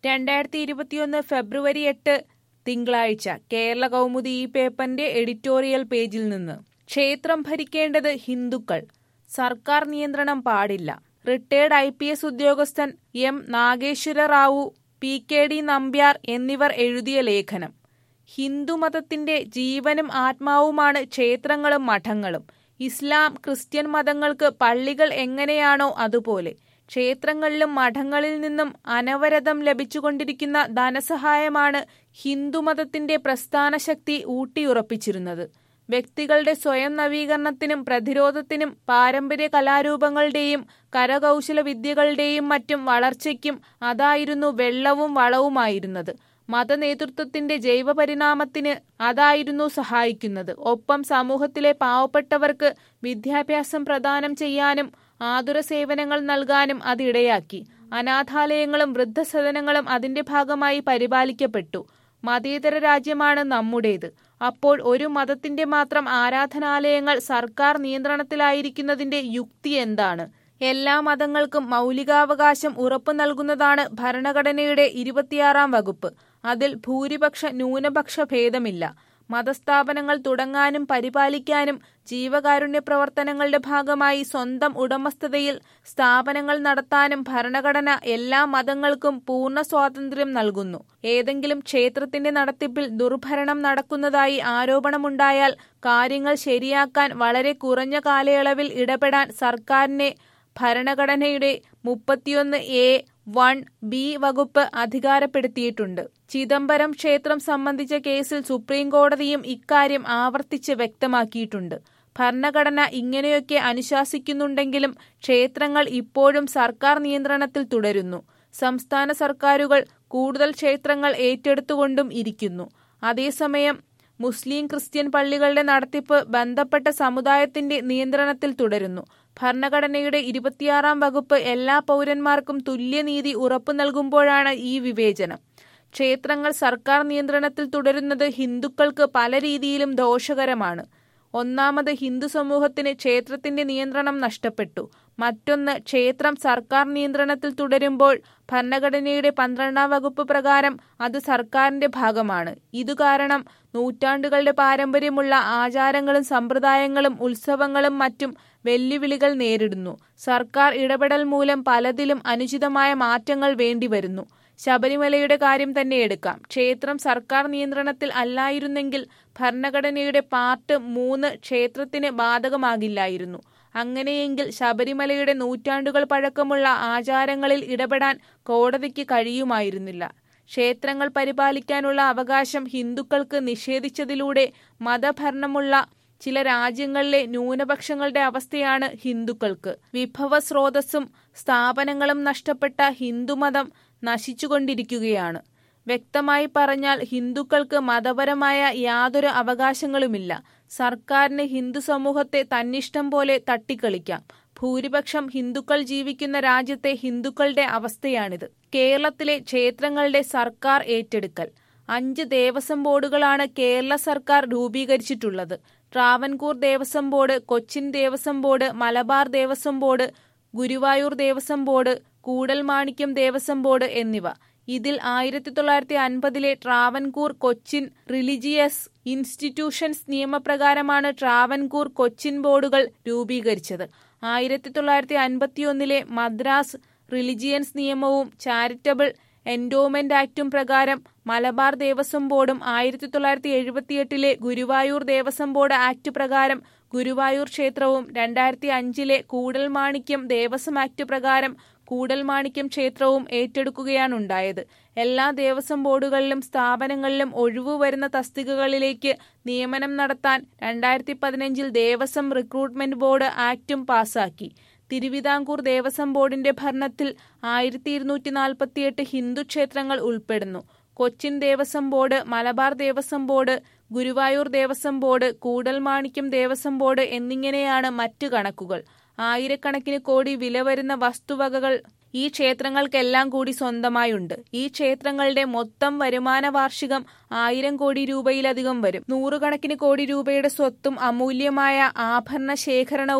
രണ്ടായിരത്തി ഇരുപത്തിയൊന്ന് ഫെബ്രുവരി എട്ട് തിങ്കളാഴ്ച കേരള കൗമുദി ഈ പേപ്പറിന്റെ എഡിറ്റോറിയൽ പേജിൽ നിന്ന് ക്ഷേത്രം ഭരിക്കേണ്ടത് ഹിന്ദുക്കൾ സർക്കാർ നിയന്ത്രണം പാടില്ല റിട്ടയർഡ് ഐ പി എസ് ഉദ്യോഗസ്ഥൻ M Nageswara Rao P K D Nambiar എന്നിവർ എഴുതിയ ലേഖനം ഹിന്ദുമതത്തിന്റെ ജീവനും ആത്മാവുമാണ് ക്ഷേത്രങ്ങളും മഠങ്ങളും ഇസ്ലാം ക്രിസ്ത്യൻ മതങ്ങൾക്ക് പള്ളികൾ എങ്ങനെയാണോ അതുപോലെ ക്ഷേത്രങ്ങളിലും മഠങ്ങളിൽ നിന്നും അനവരതം ലഭിച്ചുകൊണ്ടിരിക്കുന്ന ധനസഹായമാണ് ഹിന്ദുമതത്തിന്റെ പ്രസ്ഥാന ശക്തി ഊട്ടിയുറപ്പിച്ചിരുന്നത് വ്യക്തികളുടെ സ്വയം നവീകരണത്തിനും പ്രതിരോധത്തിനും പാരമ്പര്യ കലാരൂപങ്ങളുടെയും കരകൗശല വിദ്യകളുടെയും മറ്റും വളർച്ചയ്ക്കും അതായിരുന്നു വെള്ളവും വളവുമായിരുന്നത് മതനേതൃത്വത്തിന്റെ ജൈവപരിണാമത്തിന് അതായിരുന്നു സഹായിക്കുന്നത് ഒപ്പം സമൂഹത്തിലെ പാവപ്പെട്ടവർക്ക് വിദ്യാഭ്യാസം പ്രദാനം ചെയ്യാനും ആതുര സേവനങ്ങൾ നൽകാനും അതിടയാക്കി അനാഥാലയങ്ങളും വൃദ്ധസദനങ്ങളും അതിന്റെ ഭാഗമായി പരിപാലിക്കപ്പെട്ടു മതേതര രാജ്യമാണ് നമ്മുടേത് അപ്പോൾ ഒരു മതത്തിന്റെ മാത്രം ആരാധനാലയങ്ങൾ സർക്കാർ നിയന്ത്രണത്തിലായിരിക്കുന്നതിന്റെ യുക്തി എന്താണ് എല്ലാ മതങ്ങൾക്കും മൗലികാവകാശം ഉറപ്പു നൽകുന്നതാണ് ഭരണഘടനയുടെ ഇരുപത്തിയാറാം വകുപ്പ് അതിൽ ഭൂരിപക്ഷ ന്യൂനപക്ഷ ഭേദമില്ല മതസ്ഥാപനങ്ങൾ തുടങ്ങാനും പരിപാലിക്കാനും ജീവകാരുണ്യ പ്രവർത്തനങ്ങളുടെ ഭാഗമായി സ്വന്തം ഉടമസ്ഥതയിൽ സ്ഥാപനങ്ങൾ നടത്താനും ഭരണഘടന എല്ലാ മതങ്ങൾക്കും പൂർണ്ണ സ്വാതന്ത്ര്യം നൽകുന്നു ഏതെങ്കിലും ക്ഷേത്രത്തിന്റെ നടത്തിപ്പിൽ ദുർഭരണം നടക്കുന്നതായി ആരോപണമുണ്ടായാൽ കാര്യങ്ങൾ ശരിയാക്കാൻ വളരെ കുറഞ്ഞ കാലയളവിൽ ഇടപെടാൻ സർക്കാരിനെ ഭരണഘടനയുടെ മുപ്പത്തിയൊന്ന് എ വൺ ബി വകുപ്പ് അധികാരപ്പെടുത്തിയിട്ടുണ്ട് ചിദംബരം ക്ഷേത്രം സംബന്ധിച്ച കേസിൽ സുപ്രീം കോടതിയും ഇക്കാര്യം ആവർത്തിച്ച് വ്യക്തമാക്കിയിട്ടുണ്ട് ഭരണഘടന ഇങ്ങനെയൊക്കെ അനുശാസിക്കുന്നുണ്ടെങ്കിലും ക്ഷേത്രങ്ങൾ ഇപ്പോഴും സർക്കാർ നിയന്ത്രണത്തിൽ തുടരുന്നു സംസ്ഥാന സർക്കാരുകൾ കൂടുതൽ ക്ഷേത്രങ്ങൾ ഏറ്റെടുത്തുകൊണ്ടും ഇരിക്കുന്നു അതേസമയം മുസ്ലിം ക്രിസ്ത്യൻ പള്ളികളുടെ നടത്തിപ്പ് ബന്ധപ്പെട്ട സമുദായത്തിന്റെ നിയന്ത്രണത്തിൽ തുടരുന്നു ഭരണഘടനയുടെ ഇരുപത്തിയാറാം വകുപ്പ് എല്ലാ പൗരന്മാർക്കും തുല്യനീതി ഉറപ്പു നൽകുമ്പോഴാണ് ഈ വിവേചനം ക്ഷേത്രങ്ങൾ സർക്കാർ നിയന്ത്രണത്തിൽ തുടരുന്നത് ഹിന്ദുക്കൾക്ക് പല രീതിയിലും ദോഷകരമാണ് ഒന്നാമത് ഹിന്ദു സമൂഹത്തിന് ക്ഷേത്രത്തിന്റെ നിയന്ത്രണം നഷ്ടപ്പെട്ടു മറ്റൊന്ന് ക്ഷേത്രം സർക്കാർ നിയന്ത്രണത്തിൽ തുടരുമ്പോൾ ഭരണഘടനയുടെ പന്ത്രണ്ടാം വകുപ്പ് പ്രകാരം അത് സർക്കാരിന്റെ ഭാഗമാണ് ഇതു കാരണം നൂറ്റാണ്ടുകളുടെ പാരമ്പര്യമുള്ള ആചാരങ്ങളും സമ്പ്രദായങ്ങളും ഉത്സവങ്ങളും മറ്റും വെല്ലുവിളികൾ നേരിടുന്നു സർക്കാർ ഇടപെടൽ മൂലം പലതിലും അനുചിതമായ മാറ്റങ്ങൾ വേണ്ടിവരുന്നു ശബരിമലയുടെ കാര്യം തന്നെ എടുക്കാം ക്ഷേത്രം സർക്കാർ നിയന്ത്രണത്തിൽ അല്ലായിരുന്നെങ്കിൽ ഭരണഘടനയുടെ പാർട്ട് മൂന്ന് ക്ഷേത്രത്തിന് ബാധകമാകില്ലായിരുന്നു അങ്ങനെയെങ്കിൽ ശബരിമലയുടെ നൂറ്റാണ്ടുകൾ പഴക്കമുള്ള ആചാരങ്ങളിൽ ഇടപെടാൻ കോടതിക്ക് കഴിയുമായിരുന്നില്ല ക്ഷേത്രങ്ങൾ പരിപാലിക്കാനുള്ള അവകാശം ഹിന്ദുക്കൾക്ക് നിഷേധിച്ചതിലൂടെ മതഭരണമുള്ള ചില രാജ്യങ്ങളിലെ ന്യൂനപക്ഷങ്ങളുടെ അവസ്ഥയാണ് ഹിന്ദുക്കൾക്ക് വിഭവ സ്രോതസ്സും സ്ഥാപനങ്ങളും നഷ്ടപ്പെട്ട ഹിന്ദുമതം നശിച്ചുകൊണ്ടിരിക്കുകയാണ് വ്യക്തമായി പറഞ്ഞാൽ ഹിന്ദുക്കൾക്ക് മതപരമായ യാതൊരു അവകാശങ്ങളുമില്ല സർക്കാരിന് ഹിന്ദു സമൂഹത്തെ തന്നിഷ്ടം പോലെ തട്ടിക്കളിക്കാം ഭൂരിപക്ഷം ഹിന്ദുക്കൾ ജീവിക്കുന്ന രാജ്യത്തെ ഹിന്ദുക്കളുടെ അവസ്ഥയാണിത് കേരളത്തിലെ ക്ഷേത്രങ്ങളുടെ സർക്കാർ ഏറ്റെടുക്കൽ അഞ്ച് ദേവസ്വം ബോർഡുകളാണ് കേരള സർക്കാർ രൂപീകരിച്ചിട്ടുള്ളത് Travancore Devaswom board Cochin Devaswom board Malabar Devaswom board Guruvayur Devaswom board Koodalmanikyam Devaswom board എന്നിവ ഇതിൽ ആയിരത്തി തൊള്ളായിരത്തി അൻപതിലെ ട്രാവൻകൂർ കൊച്ചിൻ റിലിജിയസ് ഇൻസ്റ്റിറ്റ്യൂഷൻസ് നിയമപ്രകാരമാണ് ട്രാവൻകൂർ കൊച്ചിൻ ബോർഡുകൾ രൂപീകരിച്ചത് ആയിരത്തി തൊള്ളായിരത്തി അൻപത്തിയൊന്നിലെ മദ്രാസ് റിലിജിയൻസ് നിയമവും ചാരിറ്റബിൾ എൻഡോമെന്റ് ആക്ടും പ്രകാരം മലബാർ ദേവസ്വം ബോർഡും ആയിരത്തി തൊള്ളായിരത്തി എഴുപത്തിയെട്ടിലെ ഗുരുവായൂർ ദേവസ്വം ബോർഡ് ആക്ട് പ്രകാരം ഗുരുവായൂർ ക്ഷേത്രവും രണ്ടായിരത്തി അഞ്ചിലെ കൂടൽമാണിക്യം ദേവസ്വം ആക്ട് പ്രകാരം കൂടൽമാണിക്യം ക്ഷേത്രവും ഏറ്റെടുക്കുകയാണുണ്ടായത് എല്ലാ ദേവസ്വം ബോർഡുകളിലും സ്ഥാപനങ്ങളിലും ഒഴിവു വരുന്ന തസ്തികകളിലേക്ക് നിയമനം നടത്താൻ രണ്ടായിരത്തി പതിനഞ്ചിൽ ദേവസ്വം റിക്രൂട്ട്മെന്റ് ബോർഡ് ആക്ടും പാസാക്കി തിരുവിതാംകൂർ ദേവസ്വം ബോർഡിന്റെ ഭരണത്തിൽ ആയിരത്തി ഇരുന്നൂറ്റി നാൽപ്പത്തിയെട്ട് ഹിന്ദു ക്ഷേത്രങ്ങൾ ഉൾപ്പെടുന്നു Cochin Devaswom board Malabar Devaswom board Guruvayur Devaswom board Koodalmanikyam Devaswom board എന്നിങ്ങനെയാണ് മറ്റു കണക്കുകൾ ആയിരക്കണക്കിന് കോടി വില വരുന്ന വസ്തുവകകൾ ഈ ക്ഷേത്രങ്ങൾക്കെല്ലാം കൂടി സ്വന്തമായുണ്ട് ഈ ക്ഷേത്രങ്ങളുടെ മൊത്തം വരുമാന വാർഷികം ആയിരം കോടി രൂപയിലധികം വരും നൂറുകണക്കിന് കോടി രൂപയുടെ സ്വത്തും അമൂല്യമായ ആഭരണ ശേഖരണവും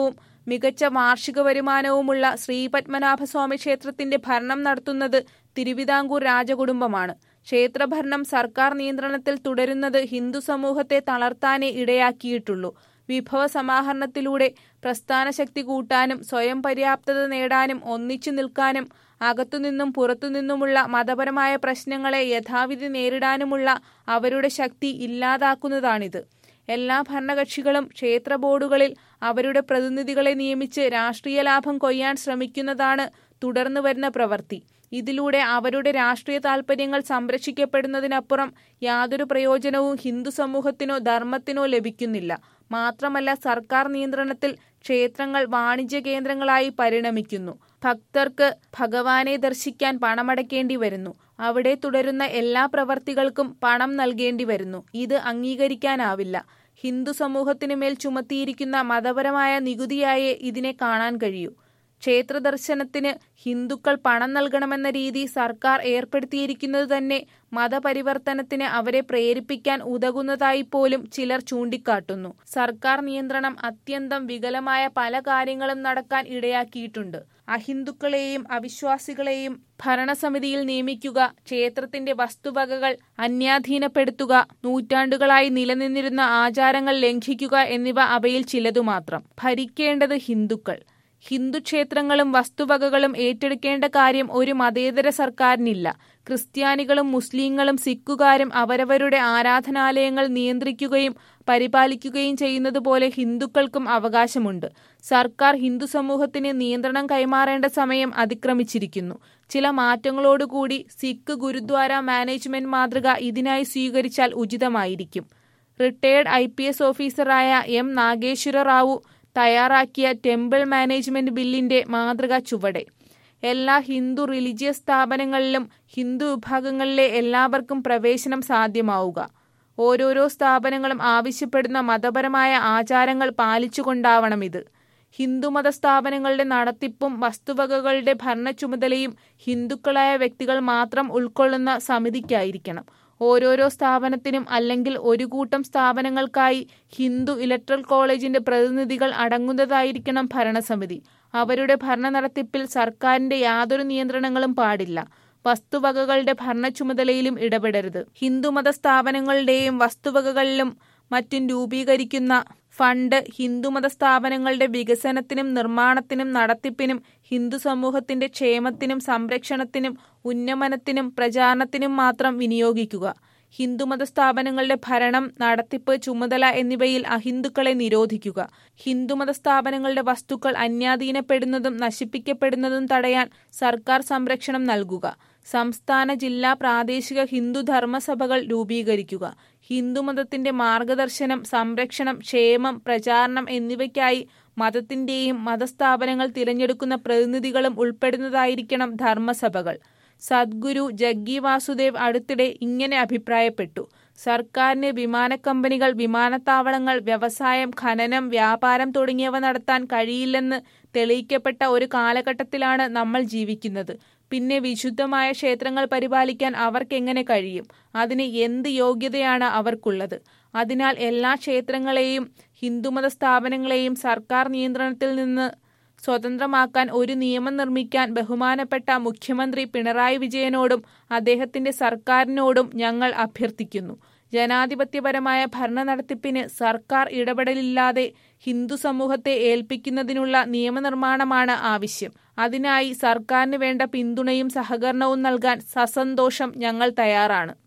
മികച്ച വാർഷിക വരുമാനവുമുള്ള ശ്രീപത്മനാഭസ്വാമി ക്ഷേത്രത്തിന്റെ ഭരണം നടത്തുന്നത് തിരുവിതാംകൂർ രാജകുടുംബമാണ് ക്ഷേത്രഭരണം സർക്കാർ നിയന്ത്രണത്തിൽ തുടരുന്നത് ഹിന്ദു സമൂഹത്തെ തളർത്താനേ ഇടയാക്കിയിട്ടുള്ളൂ വിഭവ സമാഹരണത്തിലൂടെ പ്രസ്ഥാനശക്തി കൂട്ടാനും സ്വയം പര്യാപ്തത നേടാനും ഒന്നിച്ചു നിൽക്കാനും അകത്തുനിന്നും പുറത്തുനിന്നുമുള്ള മതപരമായ പ്രശ്നങ്ങളെ യഥാവിധി നേരിടാനുമുള്ള അവരുടെ ശക്തി ഇല്ലാതാക്കുന്നതാണിത് എല്ലാ ഭരണകക്ഷികളും ക്ഷേത്ര ബോർഡുകളിൽ അവരുടെ പ്രതിനിധികളെ നിയമിച്ച് രാഷ്ട്രീയ ലാഭം കൊയ്യാൻ ശ്രമിക്കുന്നതാണ് തുടർന്നു വരുന്ന പ്രവൃത്തി ഇതിലൂടെ അവരുടെ രാഷ്ട്രീയ താൽപര്യങ്ങൾ സംരക്ഷിക്കപ്പെടുന്നതിനപ്പുറം യാതൊരു പ്രയോജനവും ഹിന്ദു സമൂഹത്തിനോ ധർമ്മത്തിനോ ലഭിക്കുന്നില്ല മാത്രമല്ല സർക്കാർ നിയന്ത്രണത്തിൽ ക്ഷേത്രങ്ങൾ വാണിജ്യ കേന്ദ്രങ്ങളായി പരിണമിക്കുന്നു ഭക്തർക്ക് ഭഗവാനെ ദർശിക്കാൻ പണമടയ്ക്കേണ്ടി വരുന്നു അവിടെ തുടരുന്ന എല്ലാ പ്രവർത്തികൾക്കും പണം നൽകേണ്ടി വരുന്നു ഇത് അംഗീകരിക്കാനാവില്ല ഹിന്ദു സമൂഹത്തിനു മേൽ ചുമത്തിയിരിക്കുന്ന മതപരമായ നികുതിയായേ ഇതിനെ കാണാൻ കഴിയൂ ക്ഷേത്ര ദർശനത്തിന് ഹിന്ദുക്കൾ പണം നൽകണമെന്ന രീതി സർക്കാർ ഏർപ്പെടുത്തിയിരിക്കുന്നത് തന്നെ മതപരിവർത്തനത്തിന് അവരെ പ്രേരിപ്പിക്കാൻ ഉതകുന്നതായി പോലും ചിലർ ചൂണ്ടിക്കാട്ടുന്നു സർക്കാർ നിയന്ത്രണം അത്യന്തം വികലമായ പല കാര്യങ്ങളും നടക്കാൻ ഇടയാക്കിയിട്ടുണ്ട് അഹിന്ദുക്കളെയും അവിശ്വാസികളെയും ഭരണസമിതിയിൽ നിയമിക്കുക ക്ഷേത്രത്തിന്റെ വസ്തുവകകൾ അന്യാധീനപ്പെടുത്തുക നൂറ്റാണ്ടുകളായി നിലനിന്നിരുന്ന ആചാരങ്ങൾ ലംഘിക്കുക എന്നിവ അവയിൽ ചിലതു മാത്രം ഭരിക്കേണ്ടത് ഹിന്ദുക്കൾ ഹിന്ദു ക്ഷേത്രങ്ങളും വസ്തുവകകളും ഏറ്റെടുക്കേണ്ട കാര്യം ഒരു മതേതര സർക്കാരിനില്ല ക്രിസ്ത്യാനികളും മുസ്ലിങ്ങളും സിഖുകാരും അവരവരുടെ ആരാധനാലയങ്ങൾ നിയന്ത്രിക്കുകയും പരിപാലിക്കുകയും ചെയ്യുന്നത് പോലെ ഹിന്ദുക്കൾക്കും അവകാശമുണ്ട് സർക്കാർ ഹിന്ദു സമൂഹത്തിന് നിയന്ത്രണം കൈമാറേണ്ട സമയം അതിക്രമിച്ചിരിക്കുന്നു ചില മാറ്റങ്ങളോടുകൂടി സിഖ് ഗുരുദ്വാര മാനേജ്മെന്റ് മാതൃക ഇതിനായി സ്വീകരിച്ചാൽ ഉചിതമായിരിക്കും റിട്ടയേർഡ് ഐ പി എസ് ഓഫീസറായ എം നാഗേശ്വര റാവു തയ്യാറാക്കിയ ടെമ്പിൾ മാനേജ്മെന്റ് ബില്ലിന്റെ മാതൃക ചുവടെ എല്ലാ ഹിന്ദു റിലീജിയസ് സ്ഥാപനങ്ങളിലും ഹിന്ദു വിഭാഗങ്ങളിലെ എല്ലാവർക്കും പ്രവേശനം സാധ്യമാവുക ഓരോരോ സ്ഥാപനങ്ങളും ആവശ്യപ്പെടുന്ന മതപരമായ ആചാരങ്ങൾ പാലിച്ചുകൊണ്ടാവണം ഇത് ഹിന്ദുമത സ്ഥാപനങ്ങളുടെ നടത്തിപ്പും വസ്തുവകകളുടെ ഭരണ ചുമതലയും ഹിന്ദുക്കളായ വ്യക്തികൾ മാത്രം ഉൾക്കൊള്ളുന്ന സമിതിക്കായിരിക്കണം ഓരോരോ സ്ഥാപനത്തിനും അല്ലെങ്കിൽ ഒരു കൂട്ടം സ്ഥാപനങ്ങൾക്കായി ഹിന്ദു ഇലക്ട്രൽ കോളേജിന്റെ പ്രതിനിധികൾ അടങ്ങുന്നതായിരിക്കണം ഭരണസമിതി അവരുടെ ഭരണ നടത്തിപ്പിൽ സർക്കാരിന്റെ യാതൊരു നിയന്ത്രണങ്ങളും പാടില്ല വസ്തുവകകളുടെ ഭരണ ചുമതലയിലും ഇടപെടരുത് ഹിന്ദുമത സ്ഥാപനങ്ങളുടെയും വസ്തുവകകളിലും മറ്റും രൂപീകരിക്കുന്ന ഫണ്ട് ഹിന്ദുമത സ്ഥാപനങ്ങളുടെ വികസനത്തിനും നിർമ്മാണത്തിനും നടത്തിപ്പിനും ഹിന്ദു സമൂഹത്തിന്റെ ക്ഷേമത്തിനും സംരക്ഷണത്തിനും ഉന്നമനത്തിനും പ്രചാരണത്തിനും മാത്രം വിനിയോഗിക്കുക ഹിന്ദുമത സ്ഥാപനങ്ങളുടെ ഭരണം നടത്തിപ്പ് ചുമതല എന്നിവയിൽ അഹിന്ദുക്കളെ നിരോധിക്കുക ഹിന്ദുമത സ്ഥാപനങ്ങളുടെ വസ്തുക്കൾ അന്യാധീനപ്പെടുന്നതും നശിപ്പിക്കപ്പെടുന്നതും തടയാൻ സർക്കാർ സംരക്ഷണം നൽകുക സംസ്ഥാന ജില്ലാ പ്രാദേശിക ഹിന്ദു ധർമ്മസഭകൾ രൂപീകരിക്കുക ഹിന്ദുമതത്തിന്റെ മാർഗദർശനം സംരക്ഷണം ക്ഷേമം പ്രചാരണം എന്നിവയ്ക്കായി മതത്തിന്റെയും മതസ്ഥാപനങ്ങൾ തിരഞ്ഞെടുക്കുന്ന പ്രതിനിധികളും ഉൾപ്പെടുന്നതായിരിക്കണം ധർമ്മസഭകൾ സദ്ഗുരു ജഗ്ഗി വാസുദേവ് അടുത്തിടെ ഇങ്ങനെ അഭിപ്രായപ്പെട്ടു സർക്കാരിന് വിമാനക്കമ്പനികൾ വിമാനത്താവളങ്ങൾ വ്യവസായം ഖനനം വ്യാപാരം തുടങ്ങിയവ നടത്താൻ കഴിയില്ലെന്ന് തെളിയിക്കപ്പെട്ട ഒരു കാലഘട്ടത്തിലാണ് നമ്മൾ ജീവിക്കുന്നത് പിന്നെ വിശുദ്ധമായ ക്ഷേത്രങ്ങൾ പരിപാലിക്കാൻ അവർക്കെങ്ങനെ കഴിയും അതിന് എന്ത് യോഗ്യതയാണ് അവർക്കുള്ളത് അതിനാൽ എല്ലാ ക്ഷേത്രങ്ങളെയും ഹിന്ദുമത സ്ഥാപനങ്ങളെയും സർക്കാർ നിയന്ത്രണത്തിൽ നിന്ന് സ്വതന്ത്രമാക്കാൻ ഒരു നിയമം നിർമ്മിക്കാൻ ബഹുമാനപ്പെട്ട മുഖ്യമന്ത്രി പിണറായി വിജയനോടും അദ്ദേഹത്തിന്റെ സർക്കാരിനോടും ഞങ്ങൾ അഭ്യർത്ഥിക്കുന്നു ജനാധിപത്യപരമായ ഭരണ നടത്തിപ്പിന് സർക്കാർ ഇടപെടലില്ലാതെ ഹിന്ദു സമൂഹത്തെ ഏൽപ്പിക്കുന്നതിനുള്ള നിയമനിർമ്മാണമാണ് ആവശ്യം അതിനായി സർക്കാരിന് വേണ്ട പിന്തുണയും സഹകരണവും നൽകാൻ സസന്തോഷം ഞങ്ങൾ തയ്യാറാണ്